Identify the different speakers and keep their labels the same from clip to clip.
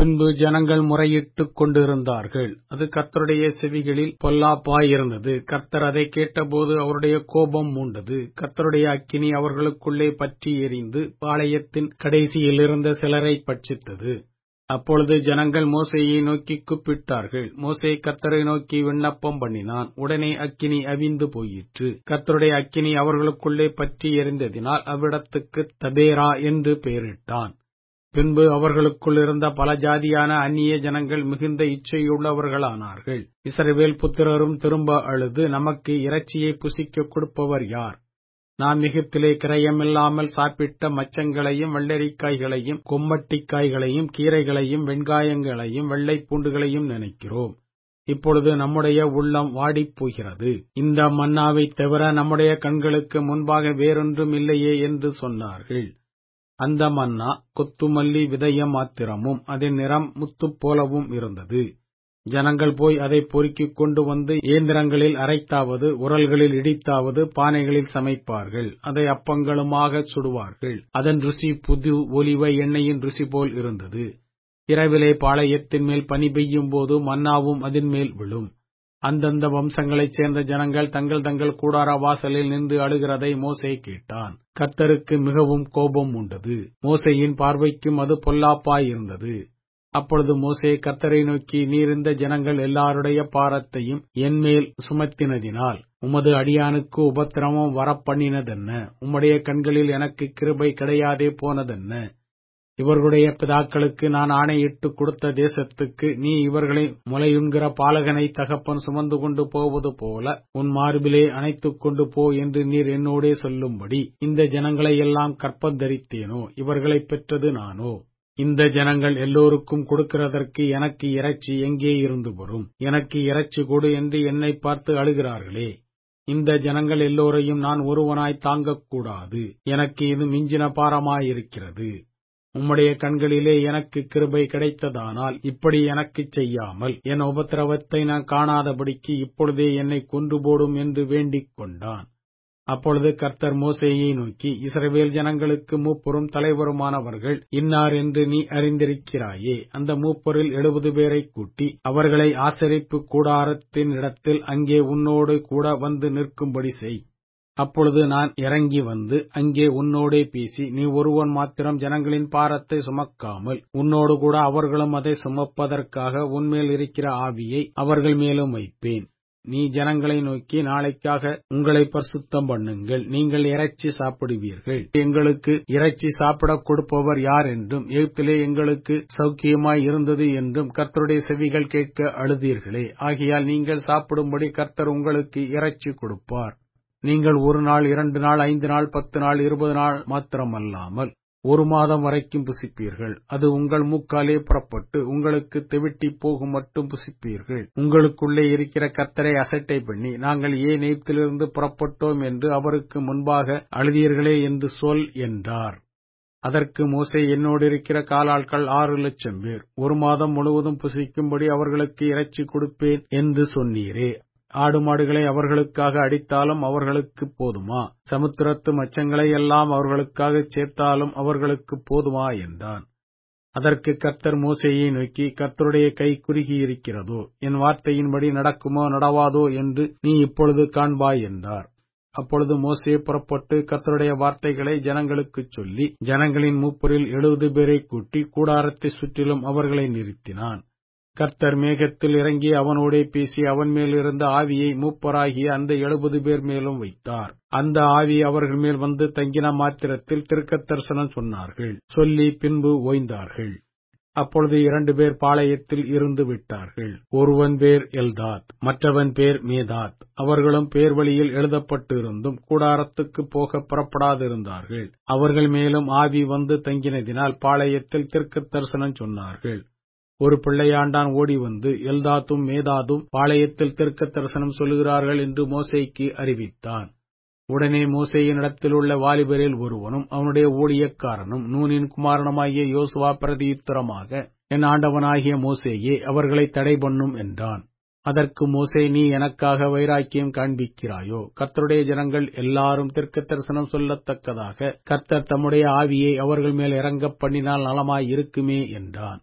Speaker 1: பின்பு ஜனங்கள் முறையிட்டுக் கொண்டிருந்தார்கள் அது கர்த்தருடைய செவிகளில் பொல்லாப்பாயிருந்தது கர்த்தர் அதை கேட்டபோது அவருடைய கோபம் மூண்டது கர்த்தருடைய அக்கினி அவர்களுக்குள்ளே பற்றி எரிந்து பாளையத்தின் கடைசியில் இருந்த சிலரை பட்சித்தது அப்பொழுது ஜனங்கள் மோசையை நோக்கி கூப்பிட்டார்கள் மோசே கர்த்தரை நோக்கி விண்ணப்பம் பண்ணினான் உடனே அக்கினி அவிந்து போயிற்று கர்த்தருடைய அக்கினி அவர்களுக்குள்ளே பற்றி எரிந்ததினால் அவ்விடத்துக்கு தபேரா என்று பெயரிட்டான் பின்பு அவர்களுக்குள் இருந்த பல ஜாதியான அந்நிய ஜனங்கள் மிகுந்த இச்சையுள்ளவர்களானார்கள் இஸ்ரவேல் புத்திரரும் திரும்ப அழுது நமக்கு இறைச்சியை புசிக்க கொடுப்பவர் யார் நாம் எகிப்திலே கிரயமில்லாமல் சாப்பிட்ட மச்சங்களையும் வெள்ளரிக்காய்களையும் கொம்மட்டிக்காய்களையும் கீரைகளையும் வெண்காயங்களையும் வெள்ளைப் பூண்டுகளையும் நினைக்கிறோம் இப்பொழுது நம்முடைய உள்ளம் வாடிப் போகிறது இந்த மன்னாவைத் தவிர நம்முடைய கண்களுக்கு முன்பாக வேறொன்றும் இல்லையே என்று சொன்னார்கள் அந்த மன்னா கொத்துமல்லி விதயம் மாத்திரமும் அதன் நிறம் முத்துப் போலவும் இருந்தது ஜனங்கள் போய் அதை பொறுக்கிக் கொண்டு வந்து இயந்திரங்களில் அரைத்தாவது உரல்களில் இடித்தாவது பானைகளில் சமைப்பார்கள் அதை அப்பங்களுமாகச் சுடுவார்கள் அதன் ருசி புது ஒலிவ எண்ணெயின் ருசி போல் இருந்தது இரவிலே பாளையத்தின் மேல் பனி பெய்யும் போது மன்னாவும் அதன் மேல் விழும் அந்தந்த வம்சங்களைச் சேர்ந்த ஜனங்கள் தங்கள் தங்கள் கூடார வாசலில் நின்று அழுகிறதை மோசே கேட்டான் கர்த்தருக்கு மிகவும் கோபம் உண்டது மோசையின் பார்வைக்கும் அது பொல்லாப்பாயிருந்தது அப்பொழுது மோசே கர்த்தரை நோக்கி நீர் இந்த ஜனங்கள் எல்லாருடைய பாரத்தையும் என்மேல் சுமத்தினதினால் உமது அடியானுக்கு உபத்திரமம் வரப்பண்ணினதென்ன உம்முடைய கண்களில் எனக்கு கிருபை கிடையாதே போனதென்ன இவர்களுடைய பிதாக்களுக்கு நான் ஆணையிட்டு கொடுத்த தேசத்துக்கு நீ இவர்களை முலையுண்கிற பாலகனை தகப்பன் சுமந்து கொண்டு போவது போல உன் மார்பிலே அணைத்துக் கொண்டு போ என்று நீர் என்னோடே சொல்லும்படி இந்த ஜனங்களை எல்லாம் கற்பந்தரித்தேனோ இவர்களை பெற்றது நானோ இந்த ஜனங்கள் எல்லோருக்கும் கொடுக்கிறதற்கு எனக்கு இறைச்சி எங்கே இருந்து வரும் எனக்கு இறைச்சி கொடு என்று என்னை பார்த்து அழுகிறார்களே இந்த ஜனங்கள் எல்லோரையும் நான் ஒருவனாய் தாங்கக்கூடாது எனக்கு இது மிஞ்சின பாரமாயிருக்கிறது உம்முடைய கண்களிலே எனக்கு கிருபை கிடைத்ததானால் இப்படி எனக்குச் செய்யாமல் என் உபத்திரவத்தை நான் காணாதபடிக்கு இப்பொழுதே என்னை கொன்று போடும் என்று வேண்டிக் கொண்டான் அப்பொழுது கர்த்தர் மோசேயை நோக்கி இஸ்ரவேல் ஜனங்களுக்கு மூப்பரும் தலைவருமானவர்கள் இன்னார் என்று நீ அறிந்திருக்கிறாயே அந்த மூப்பரில் எழுபது பேரை கூட்டி அவர்களை ஆசரிப்பு கூடாரத்தின் இடத்தில் அங்கே உன்னோடு கூட வந்து நிற்கும்படி செய் அப்பொழுது நான் இறங்கி வந்து அங்கே உன்னோடே பேசி நீ ஒருவன் மாத்திரம் ஜனங்களின் பாரத்தை சுமக்காமல் உன்னோடு கூட அவர்களும் அதை சுமப்பதற்காக உன்மேல் இருக்கிற ஆவியை அவர்கள் மேலும் வைப்பேன் நீ ஜனங்களை நோக்கி நாளைக்காக உங்களை பரிசுத்தம் பண்ணுங்கள் நீங்கள் இறைச்சி சாப்பிடுவீர்கள் எங்களுக்கு இறைச்சி சாப்பிடக் கொடுப்பவர் யார் என்றும் எகிப்திலே எங்களுக்கு சௌக்கியமாய் இருந்தது என்றும் கர்த்தருடைய செவிகள் கேட்க அழுதீர்களே ஆகையால் நீங்கள் சாப்பிடும்படி கர்த்தர் உங்களுக்கு இறைச்சி கொடுப்பார் நீங்கள் ஒரு நாள் இரண்டு நாள் ஐந்து நாள் பத்து நாள் இருபது நாள் மாத்திரமல்லாமல் ஒரு மாதம் வரைக்கும் புசிப்பீர்கள் அது உங்கள் மூக்காலே புறப்பட்டு உங்களுக்கு தெவிட்டி போகும் மட்டும் புசிப்பீர்கள் உங்களுக்குள்ளே இருக்கிற கர்த்தரை அசட்டை பண்ணி நாங்கள் ஏன் எய்ப்திலிருந்து புறப்பட்டோம் என்று அவருக்கு முன்பாக அழுதீர்களே என்று சொல் என்றார் அதற்கு மோசே என்னோடு இருக்கிற காலாட்கள் ஆறு லட்சம் பேர் ஒரு மாதம் முழுவதும் புசிக்கும்படி அவர்களுக்கு இறைச்சி கொடுப்பேன் என்று சொன்னீரே ஆடு மாடுகளை அவர்களுக்காக அடித்தாலும் அவர்களுக்கு போதுமா சமுத்திரத்து மச்சங்களை எல்லாம் அவர்களுக்காக சேர்த்தாலும் அவர்களுக்கு போதுமா என்றான் அதற்கு கர்த்தர் மோசையை நோக்கி கர்த்தருடைய கை குறுகி இருக்கிறதோ என் வார்த்தையின்படி நடக்குமோ நடவாதோ என்று நீ இப்பொழுது காண்பாய் என்றார் அப்பொழுது மோசே புறப்பட்டு கர்த்தருடைய வார்த்தைகளை ஜனங்களுக்குச் சொல்லி ஜனங்களின் மூப்பரில் எழுபது பேரை கூட்டி கூடாரத்தை சுற்றிலும் அவர்களை நிறுத்தினான் கர்த்தர் மேகத்தில் இறங்கி அவனோடே பேசி அவன் மேல் இருந்த ஆவியை மூப்பராகிய அந்த எழுபது பேர் மேலும் வைத்தார் அந்த ஆவி அவர்கள் மேல் வந்து தங்கின மாத்திரத்தில் திருக்க தரிசனம் சொன்னார்கள் சொல்லி பின்பு ஓய்ந்தார்கள் அப்பொழுது இரண்டு பேர் பாளையத்தில் இருந்து விட்டார்கள் ஒருவன் பேர் எல்தாத் மற்றவன் பேர் மேதாத் அவர்களும் பேர் வழியில் எழுதப்பட்டு இருந்தும் கூடாரத்துக்கு போக புறப்படாதிருந்தார்கள் அவர்கள் மேலும் ஆவி வந்து தங்கினதினால் பாளையத்தில் திருக்க தரிசனம் சொன்னார்கள் ஒரு பிள்ளையாண்டான் ஓடி வந்து எல்தாத்தும் மேதாதும் பாளையத்தில் திருக்க தரிசனம் சொல்லுகிறார்கள் என்று மோசைக்கு அறிவித்தான் உடனே மோசையின் இடத்தில் உள்ள வாலிபரில் ஒருவனும் அவனுடைய ஊழியக்காரனும் நூனின் குமாரனுமாகிய யோசுவா பிரதியுத்தரமாக என் ஆண்டவனாகிய மோசேயே அவர்களை தடை பண்ணும் என்றான் அதற்கு மோசே நீ எனக்காக வைராக்கியம் காண்பிக்கிறாயோ கர்த்தருடைய ஜனங்கள் எல்லாரும் திருக்க தரிசனம் சொல்லத்தக்கதாக கர்த்தர் தம்முடைய ஆவியை அவர்கள் மேல் இறங்கப் பண்ணினால் நலமாய் இருக்குமே என்றான்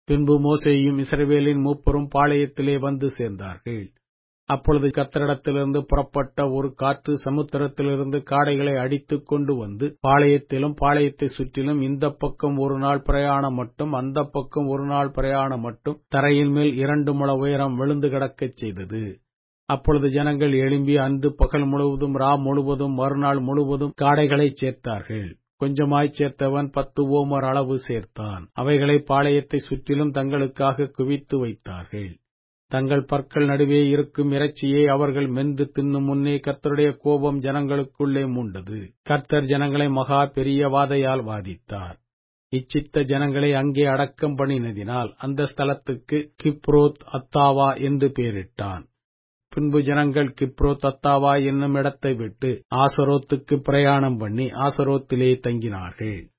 Speaker 1: பின்பு மோசேயும் இஸ்ரவேலின் மூப்பரும் பாளையத்திலே வந்து சேர்ந்தார்கள் அப்பொழுது கத்தரிடத்திலிருந்து புறப்பட்ட ஒரு காற்று சமுத்திரத்திலிருந்து காடைகளை அடித்துக் கொண்டு வந்து பாளையத்திலும் பாளையத்தை சுற்றிலும் இந்த பக்கம் ஒரு நாள் பிரயாணம் மட்டும் அந்த பக்கம் ஒரு நாள் பிரயாணம் மட்டும் தரையின் மேல் இரண்டு முழ உயரம் விழுந்து கிடக்கச் செய்தது அப்பொழுது ஜனங்கள் எழும்பி அன்று பகல் முழுவதும் ரா முழுவதும் மறுநாள் முழுவதும் காடைகளைச் சேர்த்தார்கள் கொஞ்சமாய்ச் சேர்த்தவன் பத்து ஓமர் அளவு சேர்த்தான் அவைகளை பாளையத்தை சுற்றிலும் தங்களுக்காக குவித்து வைத்தார்கள் தங்கள் பற்கள் நடுவே இருக்கும் இறைச்சியை அவர்கள் மென்று தின்னும் முன்னே கர்த்தருடைய கோபம் ஜனங்களுக்குள்ளே மூண்டது கர்த்தர் ஜனங்களை மகா பெரிய வாதையால் வாதித்தார் இச்சித்த ஜனங்களை அங்கே அடக்கம் பண்ணினதினால் அந்த ஸ்தலத்துக்கு கிப்ரோத் அத்தாவா என்று பெயரிட்டான் பின்பு ஜனங்கள் கிப்ரோத் அத்தாவா என்னும் இடத்தை விட்டு ஆசரோத்துக்கு பிரயாணம் பண்ணி ஆசரோத்திலே தங்கினார்கள்